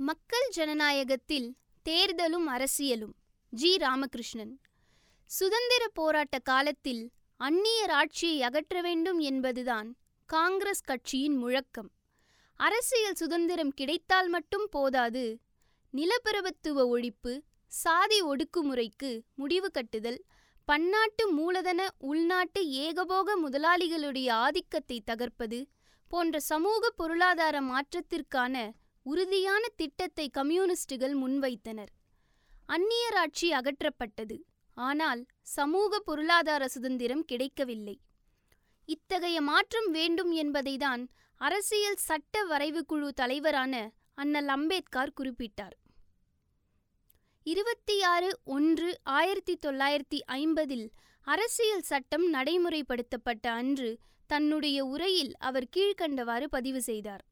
மக்கள் ஜனநாயகத்தில் தேர்தலும் அரசியலும் ஜி ராமகிருஷ்ணன் சுதந்திர போராட்ட காலத்தில் அந்நியர் ஆட்சியை அகற்ற வேண்டும் என்பதுதான் காங்கிரஸ் கட்சியின் முழக்கம் அரசியல் சுதந்திரம் கிடைத்தால் மட்டும் போதாது நிலப்பிரபுத்துவ ஒழிப்பு சாதி ஒடுக்குமுறைக்கு முடிவு கட்டுதல் பன்னாட்டு மூலதன உள்நாட்டு ஏகபோக முதலாளிகளுடைய ஆதிக்கத்தை தகர்ப்பது போன்ற சமூக பொருளாதார மாற்றத்திற்கான உறுதியான திட்டத்தை கம்யூனிஸ்டுகள் முன்வைத்தனர் அந்நியராட்சி அகற்றப்பட்டது ஆனால் சமூக பொருளாதார சுதந்திரம் கிடைக்கவில்லை இத்தகைய மாற்றம் வேண்டும் என்பதைதான் அரசியல் சட்ட வரைவு குழு தலைவரான அண்ணல் அம்பேத்கர் குறிப்பிட்டார் இருபத்தி ஆறு ஒன்று ஆயிரத்தி தொள்ளாயிரத்தி ஐம்பதில் அரசியல் சட்டம் நடைமுறைப்படுத்தப்பட்ட அன்று தன்னுடைய உரையில் அவர் கீழ்க்கண்டவாறு பதிவு செய்தார்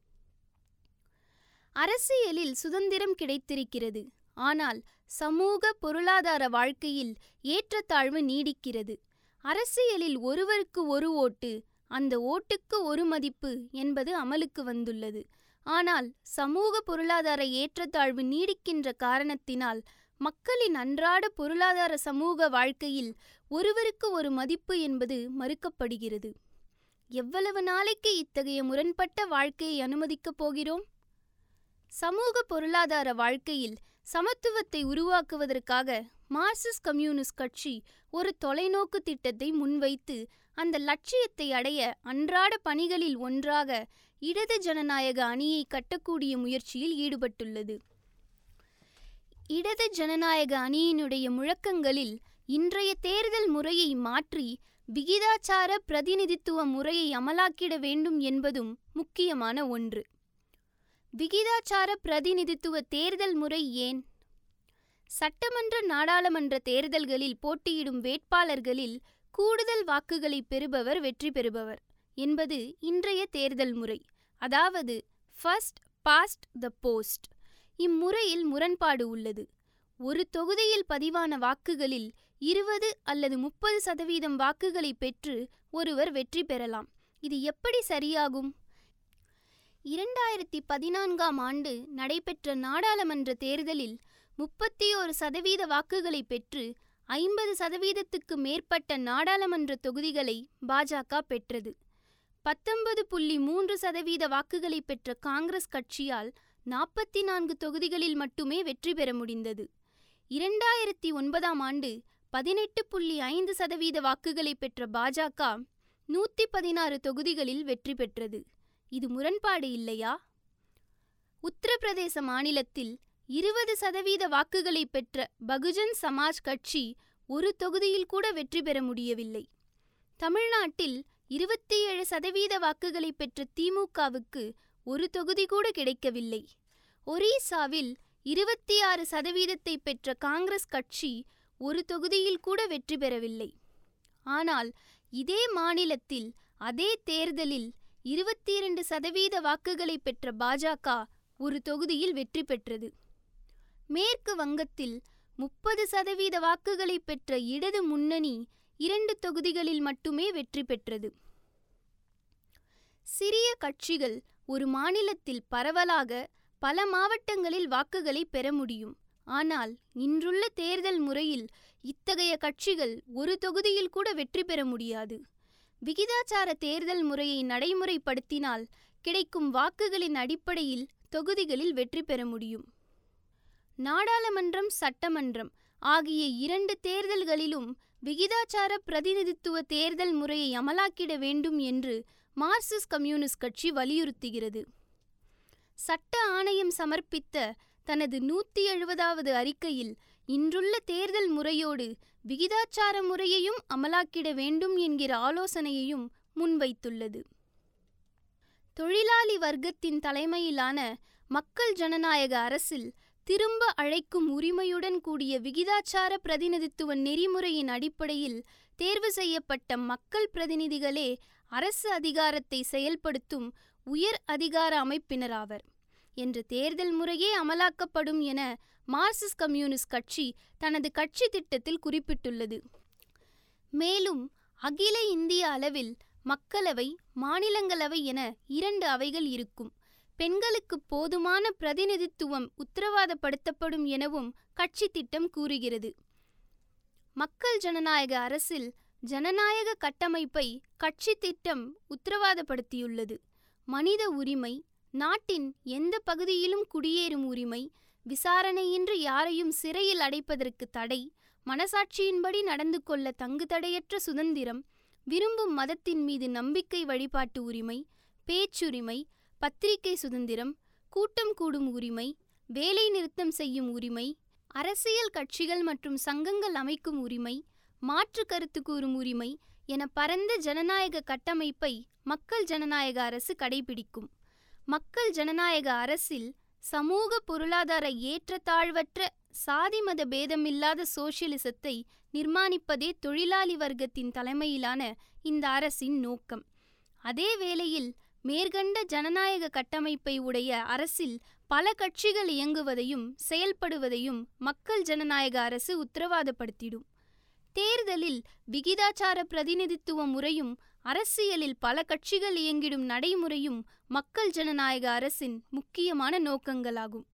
அரசியலில் சுதந்திரம் கிடைத்திருக்கிறது ஆனால் சமூக பொருளாதார வாழ்க்கையில் ஏற்றத்தாழ்வு நீடிக்கிறது அரசியலில் ஒருவருக்கு ஒரு ஓட்டு அந்த ஓட்டுக்கு ஒரு மதிப்பு என்பது அமலுக்கு வந்துள்ளது ஆனால் சமூக பொருளாதார ஏற்றத்தாழ்வு நீடிக்கின்ற காரணத்தினால் மக்களின் அன்றாட பொருளாதார சமூக வாழ்க்கையில் ஒருவருக்கு ஒரு மதிப்பு என்பது மறுக்கப்படுகிறது எவ்வளவு நாளைக்கு இத்தகைய முரண்பட்ட வாழ்க்கையை அனுமதிக்கப் போகிறோம் சமூக பொருளாதார வாழ்க்கையில் சமத்துவத்தை உருவாக்குவதற்காக மார்க்சிஸ்ட் கம்யூனிஸ்ட் கட்சி ஒரு தொலைநோக்கு திட்டத்தை முன்வைத்து அந்த லட்சியத்தை அடைய அன்றாட பணிகளில் ஒன்றாக இடது ஜனநாயக அணியை கட்டக்கூடிய முயற்சியில் ஈடுபட்டுள்ளது இடது ஜனநாயக அணியினுடைய முழக்கங்களில் இன்றைய தேர்தல் முறையை மாற்றி விகிதாச்சார பிரதிநிதித்துவ முறையை அமலாக்கிட வேண்டும் என்பதும் முக்கியமான ஒன்று விகிதாச்சார பிரதிநிதித்துவ தேர்தல் முறை ஏன் சட்டமன்ற நாடாளுமன்ற தேர்தல்களில் போட்டியிடும் வேட்பாளர்களில் கூடுதல் வாக்குகளை பெறுபவர் வெற்றி பெறுபவர் என்பது இன்றைய தேர்தல் முறை அதாவது ஃபர்ஸ்ட் பாஸ்ட் த போஸ்ட் இம்முறையில் முரண்பாடு உள்ளது ஒரு தொகுதியில் பதிவான வாக்குகளில் இருபது அல்லது முப்பது சதவீதம் வாக்குகளை பெற்று ஒருவர் வெற்றி பெறலாம் இது எப்படி சரியாகும் இரண்டாயிரத்தி பதினான்காம் ஆண்டு நடைபெற்ற நாடாளுமன்ற தேர்தலில் முப்பத்தி ஒரு சதவீத வாக்குகளை பெற்று ஐம்பது சதவீதத்துக்கு மேற்பட்ட நாடாளுமன்ற தொகுதிகளை பாஜக பெற்றது பத்தொன்பது புள்ளி மூன்று சதவீத வாக்குகளை பெற்ற காங்கிரஸ் கட்சியால் நாற்பத்தி நான்கு தொகுதிகளில் மட்டுமே வெற்றி பெற முடிந்தது இரண்டாயிரத்தி ஒன்பதாம் ஆண்டு பதினெட்டு புள்ளி ஐந்து சதவீத வாக்குகளை பெற்ற பாஜக நூற்றி பதினாறு தொகுதிகளில் வெற்றி பெற்றது இது முரண்பாடு இல்லையா உத்தரப்பிரதேச மாநிலத்தில் இருபது சதவீத வாக்குகளை பெற்ற பகுஜன் சமாஜ் கட்சி ஒரு தொகுதியில் கூட வெற்றி பெற முடியவில்லை தமிழ்நாட்டில் இருபத்தி ஏழு சதவீத வாக்குகளை பெற்ற திமுகவுக்கு ஒரு தொகுதி கூட கிடைக்கவில்லை ஒரிசாவில் இருபத்தி ஆறு சதவீதத்தை பெற்ற காங்கிரஸ் கட்சி ஒரு தொகுதியில் கூட வெற்றி பெறவில்லை ஆனால் இதே மாநிலத்தில் அதே தேர்தலில் இருபத்தி இரண்டு சதவீத வாக்குகளை பெற்ற பாஜக ஒரு தொகுதியில் வெற்றி பெற்றது மேற்கு வங்கத்தில் முப்பது சதவீத வாக்குகளை பெற்ற இடது முன்னணி இரண்டு தொகுதிகளில் மட்டுமே வெற்றி பெற்றது சிறிய கட்சிகள் ஒரு மாநிலத்தில் பரவலாக பல மாவட்டங்களில் வாக்குகளை பெற முடியும் ஆனால் இன்றுள்ள தேர்தல் முறையில் இத்தகைய கட்சிகள் ஒரு தொகுதியில் கூட வெற்றி பெற முடியாது விகிதாச்சார தேர்தல் முறையை நடைமுறைப்படுத்தினால் கிடைக்கும் வாக்குகளின் அடிப்படையில் தொகுதிகளில் வெற்றி பெற முடியும் நாடாளுமன்றம் சட்டமன்றம் ஆகிய இரண்டு தேர்தல்களிலும் விகிதாச்சார பிரதிநிதித்துவ தேர்தல் முறையை அமலாக்கிட வேண்டும் என்று மார்க்சிஸ்ட் கம்யூனிஸ்ட் கட்சி வலியுறுத்துகிறது சட்ட ஆணையம் சமர்ப்பித்த தனது நூற்றி எழுபதாவது அறிக்கையில் இன்றுள்ள தேர்தல் முறையோடு விகிதாச்சார முறையையும் அமலாக்கிட வேண்டும் என்கிற ஆலோசனையையும் முன்வைத்துள்ளது தொழிலாளி வர்க்கத்தின் தலைமையிலான மக்கள் ஜனநாயக அரசில் திரும்ப அழைக்கும் உரிமையுடன் கூடிய விகிதாச்சார பிரதிநிதித்துவ நெறிமுறையின் அடிப்படையில் தேர்வு செய்யப்பட்ட மக்கள் பிரதிநிதிகளே அரசு அதிகாரத்தை செயல்படுத்தும் உயர் அதிகார அமைப்பினராவர் என்ற தேர்தல் முறையே அமலாக்கப்படும் என மார்க்சிஸ்ட் கம்யூனிஸ்ட் கட்சி தனது கட்சி திட்டத்தில் குறிப்பிட்டுள்ளது மேலும் அகில இந்திய அளவில் மக்களவை மாநிலங்களவை என இரண்டு அவைகள் இருக்கும் பெண்களுக்கு போதுமான பிரதிநிதித்துவம் உத்தரவாதப்படுத்தப்படும் எனவும் கட்சி திட்டம் கூறுகிறது மக்கள் ஜனநாயக அரசில் ஜனநாயக கட்டமைப்பை கட்சி திட்டம் உத்தரவாதப்படுத்தியுள்ளது மனித உரிமை நாட்டின் எந்த பகுதியிலும் குடியேறும் உரிமை விசாரணையின்றி யாரையும் சிறையில் அடைப்பதற்கு தடை மனசாட்சியின்படி நடந்து கொள்ள தங்கு தடையற்ற சுதந்திரம் விரும்பும் மதத்தின் மீது நம்பிக்கை வழிபாட்டு உரிமை பேச்சுரிமை பத்திரிகை சுதந்திரம் கூட்டம் கூடும் உரிமை வேலை நிறுத்தம் செய்யும் உரிமை அரசியல் கட்சிகள் மற்றும் சங்கங்கள் அமைக்கும் உரிமை மாற்று கருத்து கூறும் உரிமை என பரந்த ஜனநாயக கட்டமைப்பை மக்கள் ஜனநாயக அரசு கடைபிடிக்கும் மக்கள் ஜனநாயக அரசில் சமூக பொருளாதார ஏற்றத்தாழ்வற்ற சாதி மத பேதமில்லாத சோசியலிசத்தை நிர்மாணிப்பதே தொழிலாளி வர்க்கத்தின் தலைமையிலான இந்த அரசின் நோக்கம் அதே வேளையில் மேற்கண்ட ஜனநாயக கட்டமைப்பை உடைய அரசில் பல கட்சிகள் இயங்குவதையும் செயல்படுவதையும் மக்கள் ஜனநாயக அரசு உத்தரவாதப்படுத்திடும் தேர்தலில் விகிதாச்சார பிரதிநிதித்துவ முறையும் அரசியலில் பல கட்சிகள் இயங்கிடும் நடைமுறையும் மக்கள் ஜனநாயக அரசின் முக்கியமான நோக்கங்களாகும்